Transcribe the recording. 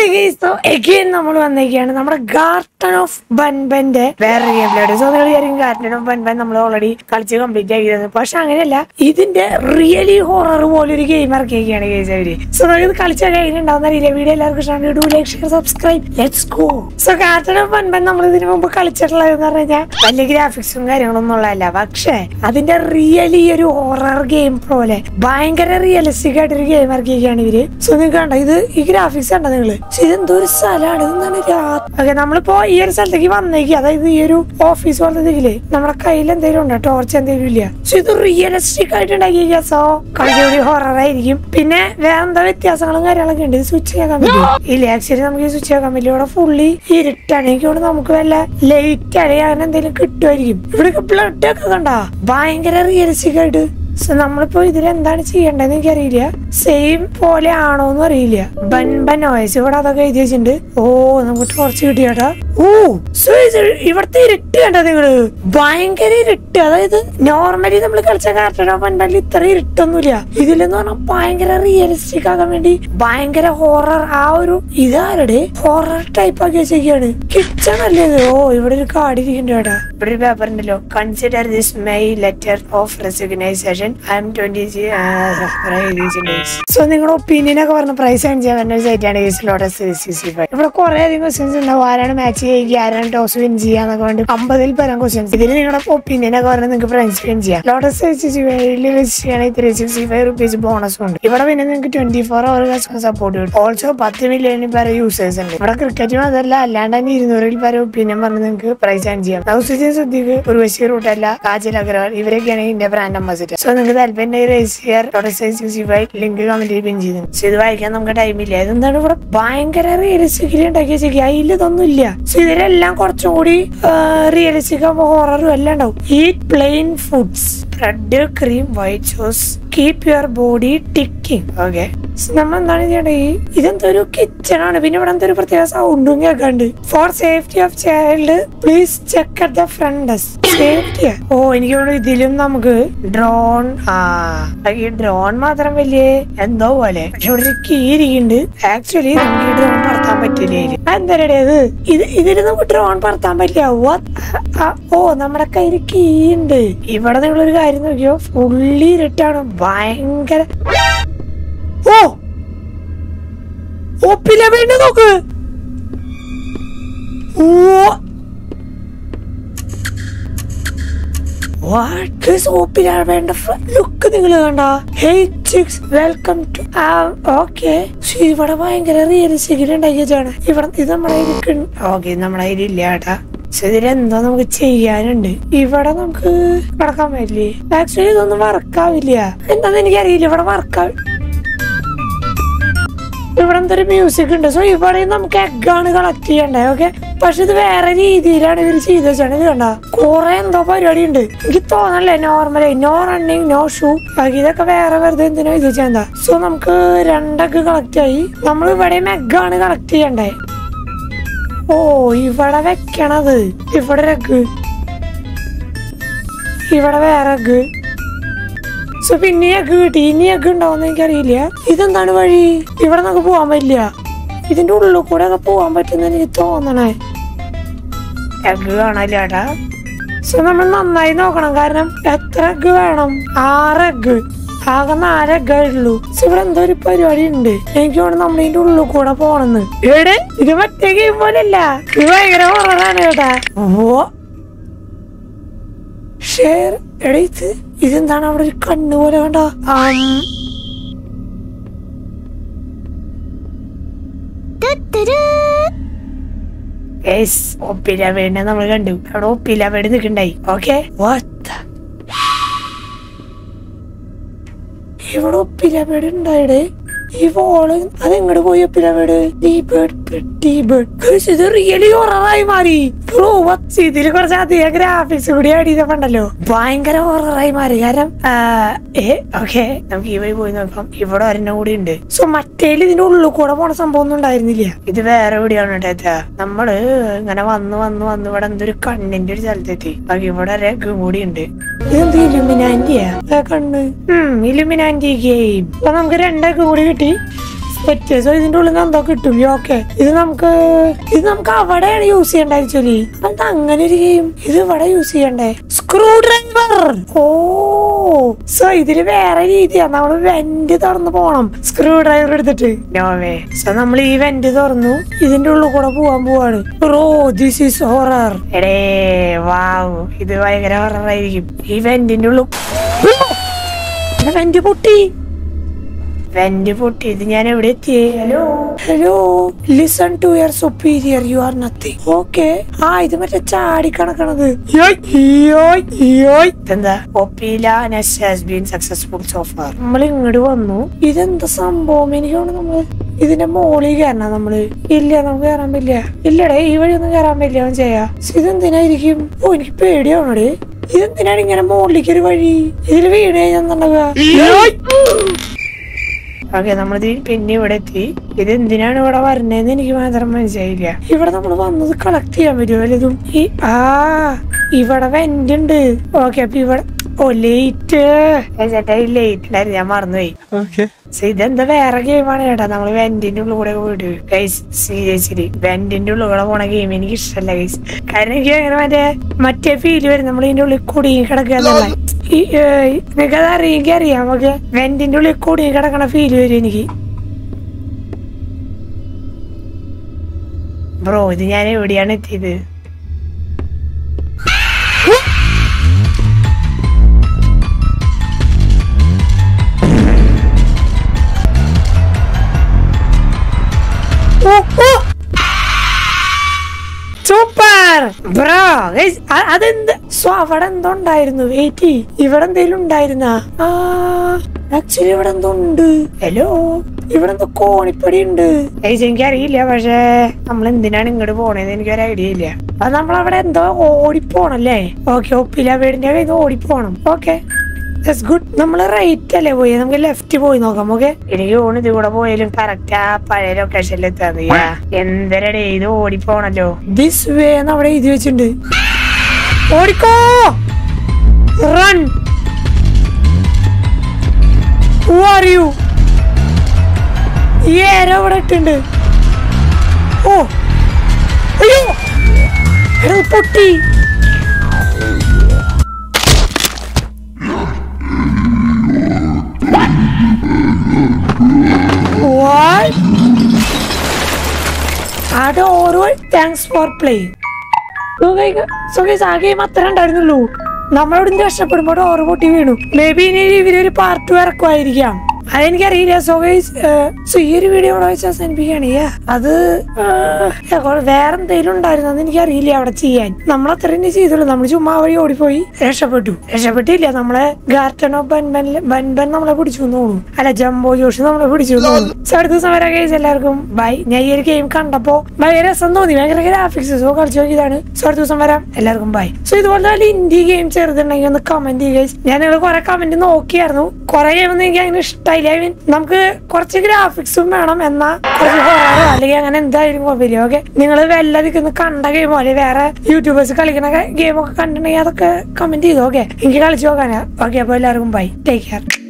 Again നമ്മൾ വന്നേക്കാണ് നമ്മുടെ Garton of ബൻബന്റെ വേറെ ഗെയിം പ്ലേഡ് സോ നിങ്ങൾ വിചാരിക്കും ഗാർട്ടൺ ഓഫ് ബൻബൻ നമ്മൾ ഓൾറെഡി കളിച്ച് കംപ്ലീറ്റ് ആക്കിയിരുന്നു പക്ഷെ അങ്ങനെയല്ല ഇതിന്റെ റിയലി ഹൊറർ പോലെ ഒരു ഗെയിം ഇറക്കിയൊക്കെയാണ് ഗെയിം അവര് സോ നമുക്ക് ഇത് കളിച്ചാൽ കഴിഞ്ഞിട്ടുണ്ടാവുന്ന അറിയില്ല വീഡിയോ എല്ലാവർക്കും ഇഷ്ടമാണ് do like share subscribe let's go so Garten of Banban നമ്മൾ ഇതിനു മുമ്പ് കളിച്ചിട്ടുള്ളത് എന്ന് പറഞ്ഞു കഴിഞ്ഞാൽ വലിയ ഗ്രാഫിക്സും കാര്യങ്ങളൊന്നും ഉള്ളതല്ല പക്ഷെ അതിന്റെ റിയലി ഒരു ഹൊറർ ഗെയിം പോലെ ഭയങ്കര റിയലിസ്റ്റിക് ആയിട്ടൊരു ഗെയിം ഇറക്കിയൊക്കെയാണ് ഇവര് സോ നിങ്ങൾക്ക് കണ്ടോ ഇത് ഈ ഗ്രാഫിക്സ് കണ്ടോ നിങ്ങള് പക്ഷെ ഇതെന്തോ ഒരു സ്ഥലമാണ് ഇതെന്താണ് രാത്രി ഓക്കെ നമ്മളിപ്പോ ഈ ഒരു സ്ഥലത്തേക്ക് വന്നേക്ക് അതായത് ഈ ഒരു ഓഫീസ് പോലത്തെ ഇതില്ലേ നമ്മുടെ കയ്യിൽ എന്തെങ്കിലും ഉണ്ടോ ടോർച്ച് എന്തെങ്കിലും ഇല്ല പക്ഷെ ഇത് റിയലിസ്റ്റിക് ആയിട്ട് ഉണ്ടാക്കിയ സോ കളിച്ചുകൂടി ഹൊറർ ആയിരിക്കും പിന്നെ വേറെ എന്താ വ്യത്യാസങ്ങളും കാര്യങ്ങളൊക്കെ ഉണ്ട് ഇത് സ്വിച്ച് ചെയ്യാൻ പറ്റും ഇല്ല ആക്ച്വലി നമുക്ക് ഈ സ്വിച്ച് ആക്കാൻ പറ്റില്ല ഇവിടെ ഫുള്ളി ഇരുട്ടാണ് എനിക്ക് തോന്നുന്നു നമുക്ക് വല്ല ലൈറ്റ് അല്ലെങ്കിൽ അങ്ങനെ എന്തെങ്കിലും കിട്ടുമായിരിക്കും ഇവിടെ ബ്ലഡ് ഒക്കെ കണ്ടാ ഭയങ്കര റിയലിസ്റ്റിക് ആയിട്ട് സോ നമ്മളിപ്പോ ഇതിൽ എന്താണ് ചെയ്യേണ്ടതെന്ന് എനിക്കറിയില്ല സെയിം പോലെ ആണോ എന്ന് അറിയില്ല ബൻ ബൻ ഓയസ് ഇവിടെ അതൊക്കെ എഴുതി വെച്ചിട്ടുണ്ട് ഓ നമുക്ക് ടോർച്ച് കിട്ടിയാട്ടാ ഓ സോ ഇത് ഇവിടുത്തെ ഇരുട്ട് കണ്ടോ നിങ്ങള് ഭയങ്കര ഇരുട്ട് അതായത് നോർമലി നമ്മൾ കളിച്ച കാർട്ടൂണോ പണ്ടല്ല ഇത്ര ഇരുട്ടൊന്നുമില്ല ഇതിലെന്ന് പറഞ്ഞാൽ ഭയങ്കര റിയലിസ്റ്റിക് ആകാൻ വേണ്ടി ഭയങ്കര ഹൊറർ ആ ഒരു ഇതാരുടെ ഹൊറർ ടൈപ്പ് ആക്കി വെച്ചേക്കാണ് കിച്ചൺ അല്ലേ ഇത് ഓ ഇവിടെ ഒരു കാർഡ് ഇരിക്കുന്നുണ്ട് കേട്ടാ ഇവിടെ ഒരു പേപ്പർ ഉണ്ടല്ലോ consider this my letter of resignation I'm twenty so നിങ്ങളുടെ ഒപ്പീനിയൻ ഒക്കെ പറഞ്ഞ പ്രൈസ് ഏൺ ചെയ്യാൻ പറ്റുന്ന സൈറ്റാണ് ലോട്ടസ് ഇവിടെ കുറെ അധികം ക്വസ്റ്റ്യൻസ് ഉണ്ടാവും ആരാണ് മാച്ച് ചെയ്യുക ആരാണ് ടോസ് വിൻ ചെയ്യാന്നൊക്കെ വേണ്ടി അമ്പതിൽ പരം ക്വസ്റ്റ്യൻസ് ഇതിൽ നിങ്ങളുടെ ഒപ്പീനിയൻ ഒക്കെ പറഞ്ഞാൽ നിങ്ങൾക്ക് പ്രൈസ് വിൻ ചെയ്യാം ലോട്ടസ് സിക്സ്റ്റി ഫൈവില് വെച്ച് ചെയ്യുകയാണെങ്കിൽ three sixty five rupees bonus ഉണ്ട് ഇവിടെ പിന്നെ നിങ്ങൾക്ക് twenty four hour customer support കിട്ടും ഓൾസോ പത്ത് മില്യണിൽ പരം യൂസേഴ്സ് ഉണ്ട് ഇവിടെ ക്രിക്കറ്റും അതല്ല അല്ലാണ്ട് തന്നെ ഇരുന്നൂറിൽ പരം ഒപ്പീനിയൻ പറഞ്ഞ് നിങ്ങൾക്ക് പ്രൈസ് ഏൺ ചെയ്യാം നൗസുദ്ദീൻ സുദ്ദീഖ് ഉർവശി റൂട്ടല്ല കാജൽ അഗർവാൾ ഇവരൊക്കെയാണ് ഇന്ത്യ ബ്രാൻഡ് അംബാസിഡർ സോ നിങ്ങൾക്ക് താല്പര്യം register Lotus sixty five link കമന്റിൽ പിൻ ചെയ്തു സോ ഇത് വായിക്കാൻ നമുക്ക് ടൈമില്ല ഇതെന്താണ് ഇവിടെ ഭയങ്കര റിയലിസ്റ്റിക്കലി ഉണ്ടാക്കിയ ചെയ്യുക അതിൽ ഇതൊന്നും ഇല്ല സോ ഇതിലെല്ലാം കുറച്ചും കൂടി റിയലിസ്റ്റിക് ആകുമ്പോൾ ഹൊററും എല്ലാം ഉണ്ടാവും eat plain foods bread cream white sauce keep your body ticking okay നമ്മൾ എന്താണ് ചെയ്യേണ്ടത് ഈ ഇതെന്തോ ഒരു കിച്ചൺ ആണ് പിന്നെ ഇവിടെ എന്തോ ഒരു പ്രത്യേക സൗണ്ടും കേൾക്കാണ്ട് for safety of child please check at the front safety ഓ എനിക്ക് തോന്നുന്നു ഇതിലും നമുക്ക് ഡ്രോൺ ആ ഈ ഡ്രോൺ മാത്രം വലിയ എന്തോ പോലെ പക്ഷെ ഇവിടെ ഒരു കീ ഇരിക്കുന്നുണ്ട് ആക്ച്വലി നമുക്ക് ഈ ഡ്രോൺ പറത്താൻ പറ്റില്ല ഇതില്. അതെന്താ ഇത് ഇത് ഇതിൽ നമുക്ക് ഡ്രോൺ പറത്താൻ പറ്റില്ല What? ആ, ഓ നമ്മുടെ കയ്യിൽ കീ ഉണ്ട് ഇവിടെ നിങ്ങളൊരു കാര്യം നോക്കിയോ ഫുള്ളി ഇരുട്ടാണ് ഭയങ്കര ഓ ഓ പിന്നെ വേണ്ട നോക്ക് ഓ വാട്ട് ഈസ് ഓപ്പിലാ വേണ്ട ലുക്ക് നിങ്ങൾ കണ്ട hey chicks welcome to okay ഇവിടെ ഭയങ്കര റിയലിസ്റ്റിക്കൽ ഉണ്ടാക്കിയതാണ് ഇവിടെ ഇത് നമ്മുടെ കയ്യിൽ ഓക്കെ നമ്മുടെ കയ്യിൽ ഇല്ല കേട്ടാ പക്ഷെ ഇതിലെന്തോ നമുക്ക് ചെയ്യാനുണ്ട് ഇവിടെ നമുക്ക് നടക്കാൻ പറ്റില്ലേ ആക്ച്വലി ഇതൊന്നും വർക്കാവില്ല എന്താന്ന് എനിക്കറിയില്ല ഇവിടെ വർക്കാവില്ല ഇവിടെ എന്തൊരു മ്യൂസിക് ഉണ്ട് സോ ഇവിടെ നമുക്ക് എഗ്ഗാണ് കളക്ട് ചെയ്യണ്ടേ ഓക്കെ പക്ഷെ ഇത് വേറെ രീതിയിലാണ് ഇവർ ചെയ്ത് വെച്ചാണ് ഇത് കണ്ട കുറെ എന്തോ പരിപാടി ഉണ്ട് എനിക്ക് തോന്നല്ലേ normally no running no shoe ഇതൊക്കെ വേറെ വെറുതെ എന്തിനോ ഇത് വെച്ചാൽ എന്താ സോ നമുക്ക് രണ്ടൊക്കെ കളക്ട് ആയി നമ്മൾ ഇവിടെയും എഗ്ഗാണ് കളക്ട് ചെയ്യണ്ടേ ഓ ഇവിടെ വെക്കണത് ഇവിടെ ഒരു എഗ്ഗ് ഇവിടെ വേറെ എഗ്ഗ് സോ പിന്നെ എഗ് കിട്ടി ഇനി എഗ് ഉണ്ടാവുന്ന എനിക്കറിയില്ല ഇതെന്താണ് വഴി ഇവിടെ നമുക്ക് പോവാൻ പറ്റില്ല ഇതിന്റെ ഉള്ളിൽ കൂടെ ഒക്കെ പോവാൻ പറ്റുന്ന എനിക്ക് തോന്നണേ എഗ് കാണാല്ല ഏട്ടാ സോ നമ്മൾ നന്നായി നോക്കണം കാരണം എത്ര എഗ് വേണം ആറ് എഗ് ആകെ നാല് എഗ്ഗേ ഉള്ളൂ സോ ഇവിടെ എന്തോ ഒരു പരിപാടി ഉണ്ട് എനിക്ക് വേണം നമ്മൾ ഇതിന്റെ ഉള്ളിൽ കൂടെ പോണെന്ന് ഏടെ ഇത് മറ്റേ ഗെയിം പോലല്ല ഇത് ഭയങ്കര ഹൊററാണ് കേട്ടാ ഓ ഷെയർ എടാ ഇത് ഇതെന്താണ് അവിടെ ഒരു കണ്ണ് പോലെ കണ്ട ഒപ്പില വേണ്ട നമ്മൾ കണ്ടു അവിടെ ഒപ്പില വേണ്ടി നിൽക്കണ്ടായി ഓക്കെ ഇവിടെ ഒപ്പില വീട് ഉണ്ടായിടെ ഈ വോള് അത് എങ്ങോട്ട് പോയി ഒപ്പില വീട് ഈ ബേർഡ് pretty bird. Guys, ഇത് റിയലി ഹൊററായി മാറി ബ്രോ ഇതിൽ കുറച്ച് അധികം ഗ്രാഫിക്സ് കൂടി ആഡ് ചെയ്തപ്പോണ്ടല്ലോ ഭയങ്കര ഹൊററായി മാറി കാരണം ആ, ഏ ഓക്കെ നമുക്ക് ഈ വഴി പോയി നോക്കാം ഇവിടെ ഒരെണ്ണം കൂടി ഉണ്ട് സോ മറ്റേല് ഇതിന്റെ ഉള്ളിൽ കൂടെ പോണ സംഭവം ഒന്നും ഉണ്ടായിരുന്നില്ല ഇത് വേറെ എവിടെയാണ് കേട്ടാ നമ്മള് ഇങ്ങനെ വന്ന് വന്ന് വന്ന് ഇവിടെ എന്തൊരു കണ്ണിന്റെ ഒരു സ്ഥലത്തെത്തി ബാക്കി ഇവിടെ ഒരു egg കൂടി ഉണ്ട് ഇതെന്ത് ഇലുമിനാന്റിയാ ആ കണ്ണ് ഉം ഇലുമിനാന്റി ഗെയിം അപ്പൊ നമുക്ക് രണ്ടൊക്കെ കൂടി കിട്ടി സെറ്റ് സോ ഇതിന്റെ ഉള്ളിൽ നിന്ന് എന്തോ കിട്ടും ഓക്കെ ഇത് നമുക്ക് ഇത് നമുക്ക് അവിടെയാണ് യൂസ് ചെയ്യേണ്ട ആക്ച്വലി അത് അങ്ങനെ ഒരു ഗെയിം ഇത് ഇവിടെ യൂസ് ചെയ്യണ്ടേ സ്ക്രൂ ഡ്രൈവർ ഓ സോ ഇതില് വേറെ രീതിയാ നമ്മള് വെന്റ് തുറന്ന് പോണം സ്ക്രൂ ഡ്രൈവർ എടുത്തിട്ട് നോവേ സോ നമ്മൾ ഈ വെന്റ് തുറന്നു ഇതിന്റെ ഉള്ളിൽ കൂടെ പോവാൻ പോവാണ് റോ ദിസ് ഈസ് ഹൊറർ എടേ വാവ് ഇത് ഭയങ്കര ഹൊറർ ആയിരിക്കും ഈ വെന്റിന്റെ ഉള്ളിൽ വെന്റ് പൊട്ടി വെന്റ് പൊട്ടി ഇത് ഞാൻ എവിടെ എത്തിയേ hello hello listen to your superior you are nothing okay ആ ഇത് മറ്റേ ചാടി കണക്കണത് എന്താ ഒപ്പീലാനസ് has been successful so far നമ്മൾ ഇങ്ങോട്ട് വന്നു ഇതെന്താ സംഭവം എനിക്ക് തോന്നുന്നു നമ്മള് ഇതിന്റെ മോളിൽ കയറണം നമ്മള് ഇല്ല നമുക്ക് കയറാൻ പറ്റില്ല ഇല്ലടേ ഈ വഴി ഒന്നും കയറാൻ പറ്റില്ല അവൻ ചെയ്യാ ഇതെന്തിനായിരിക്കും ഓ എനിക്ക് പേടിയാവണടേ ഇതെന്തിനാണ് ഇങ്ങനെ മുകളിലേക്ക് ഒരു വഴി ഇതിൽ വീണ് കഴിഞ്ഞാൽ ഓക്കെ നമ്മളിത് പിന്നെ ഇവിടെ എത്തി ഇത് എന്തിനാണ് ഇവിടെ വരണേന്ന് എനിക്ക് മാത്രം മനസ്സിലായില്ല ഇവിടെ നമ്മൾ വന്നത് കളക്ട് ചെയ്യാൻ പറ്റുമോ വല്ലതും ഈ ആ ഇവിടെ വെന്റ് ഉണ്ട് ഓക്കെ അപ്പൊ ഇവിടെ ഓ ലേറ്റ് ചേട്ടാ ഈ ലേറ്റ് ഉണ്ടായിരുന്നു ഞാൻ മറന്നുപോയി Okay. So, ഇതെന്താ വേറെ ഗെയിമാണ് ചേട്ടാ നമ്മള് വെന്റിന്റെ ഉള്ളിൽ കൂടെ പോയിട്ട് ഗൈസ് സീരിയസ്ലി വെന്റിന്റെ ഉള്ളിൽ കൂടെ പോണ ഗെയിം എനിക്ക് ഇഷ്ടമല്ല ഗൈസ് കാരണം എനിക്ക് അങ്ങനെ മറ്റേ മറ്റേ ഫീല് വരും നമ്മൾ ഇതിന്റെ ഉള്ളിൽ കുടുങ്ങി കിടക്കുക എന്നുള്ള നിനക്കത് അറിയെങ്കിൽ അറിയാം ഓക്കെ വെന്റിന്റെ ഉള്ളിൽ കുടുങ്ങി കിടക്കണ ഫീല് വരും എനിക്ക് ബ്രോ ഇത് ഞാൻ എവിടെയാണ് എത്തിയത് സൂപ്പർ ബ്രോ അതെന്ത് സോ അവിടെ എന്തോ ഉണ്ടായിരുന്നു വെയിറ്റ് ഇവിടെ എന്തേലും ഉണ്ടായിരുന്ന ആക്ച്വലി ഇവിടെ എന്തോ ഉണ്ട് ഹലോ ഇവിടെ എന്തോ കോണിപ്പടി ഉണ്ട് എനിക്ക് അറിയില്ല പക്ഷേ നമ്മൾ എന്തിനാണ് ഇങ്ങോട്ട് പോണേന്ന് എനിക്കൊരു ഐഡിയ ഇല്ല അത് നമ്മളവിടെ എന്തോ ഓടിപ്പോണല്ലേ ഓക്കെ ഒപ്പില വീടിന്റെ കയ്യിൽ നിന്ന് ഓടിപ്പോണം ഓക്കെ ഗുഡ് നമ്മൾ റൈറ്റ് അല്ലേ പോയി നമുക്ക് ലെഫ്റ്റ് പോയി നോക്കാം ഓക്കെ എനിക്ക് തോന്നുന്നു ഇത് കൂടെ പോയാലും കറക്റ്റ് ആ പഴയ ലൊക്കേഷനിൽ എത്താന്ന് എന്തരടേ ഇത് ഓടിപ്പോണല്ലോ ദിസ് വേ എന്ന് അവിടെ എഴുതി വെച്ചിട്ടുണ്ട് ഓടിക്കോ റൺ അറിയൂ ഈ ഏരോ ഇവിടെ ഇട്ടുണ്ട് ഓ അയ്യോ എടാ, ഇത് പൊട്ടി What? ആ door thanks for playing Sukhesh ആ ഗെയിം അത്ര ഉണ്ടായിരുന്നുള്ളൂ നമ്മളോട് രക്ഷപ്പെടുമ്പോ ഡോറ് പൊട്ടി വീണു മേ ബി ഇനി ഇവരൊരു പാർട്ട് ടു ഇറക്കുമായിരിക്കാം അതെനിക്കറിയില്ല സോ ഗൈസ് സോ ഈ ഒരു വീഡിയോ ഇവിടെ വെച്ച് അവസാനിപ്പിക്കുകയാണ് Yeah. അത് ആ, കൊ- വേറെ എന്തെങ്കിലും ഉണ്ടായിരുന്നു എനിക്കറിയില്ല അവിടെ ചെയ്യാൻ നമ്മൾ അത്രയും ചെയ്തുള്ളൂ നമ്മൾ ചുമ്മാ വഴി ഓടിപ്പോയി രക്ഷപ്പെട്ടു രക്ഷപ്പെട്ടില്ല നമ്മളെ ഗാർട്ടൺ ഓഫ് ബൻബൻ ബൻബൻ നമ്മളെ പിടിച്ചു എന്ന് തോന്നുന്നു അല്ല ജംബോ ജോഷ് നമ്മളെ പിടിച്ചു എന്ന് തോന്നുന്നു സോ അടുത്ത ദിവസം വരാൻ ഗൈസ് എല്ലാവർക്കും ബൈ ഞാൻ ഈ ഒരു ഗെയിം കണ്ടപ്പോ ഭയങ്കര രസം തോന്നി ഭയങ്കര ഗ്രാഫിക്സ് സോ കളിച്ചു നോക്കിയതാണ് സോ അടുത്ത ദിവസം വരാം എല്ലാവർക്കും ബൈ സോ ഇതുപോലെ നല്ല ഇന്ത്യ ഗെയിം ചെറുതുണ്ടെങ്കിൽ ഒന്ന് കമന്റ് ചെയ്യുക guys. ഞാൻ നിങ്ങൾ കുറെ കമന്റ് നോക്കിയായിരുന്നു കുറെ ഗെയിം ഒന്നും എനിക്ക് അങ്ങനെ ഇഷ്ടമായില്ല ഐ മീൻ നമുക്ക് കുറച്ച് ഗ്രാഫിക്സും വേണം എന്നാ കുറച്ച് ഹൊററോ അല്ലെങ്കിൽ അങ്ങനെ എന്തായാലും കുഴപ്പമില്ല ഓക്കെ നിങ്ങൾ വല്ലതിക്കുന്ന കണ്ട ഗെയിമോ അല്ലെങ്കിൽ വേറെ യൂട്യൂബേഴ്സ് കളിക്കുന്ന ഗെയിമൊക്കെ കണ്ടിട്ടുണ്ടെങ്കിൽ അതൊക്കെ കമന്റ് ചെയ്തു ഓക്കെ എനിക്ക് കളിച്ചു നോക്കാനാ ഓക്കെ അപ്പൊ എല്ലാവർക്കും ബൈ ടേക്ക് കെയർ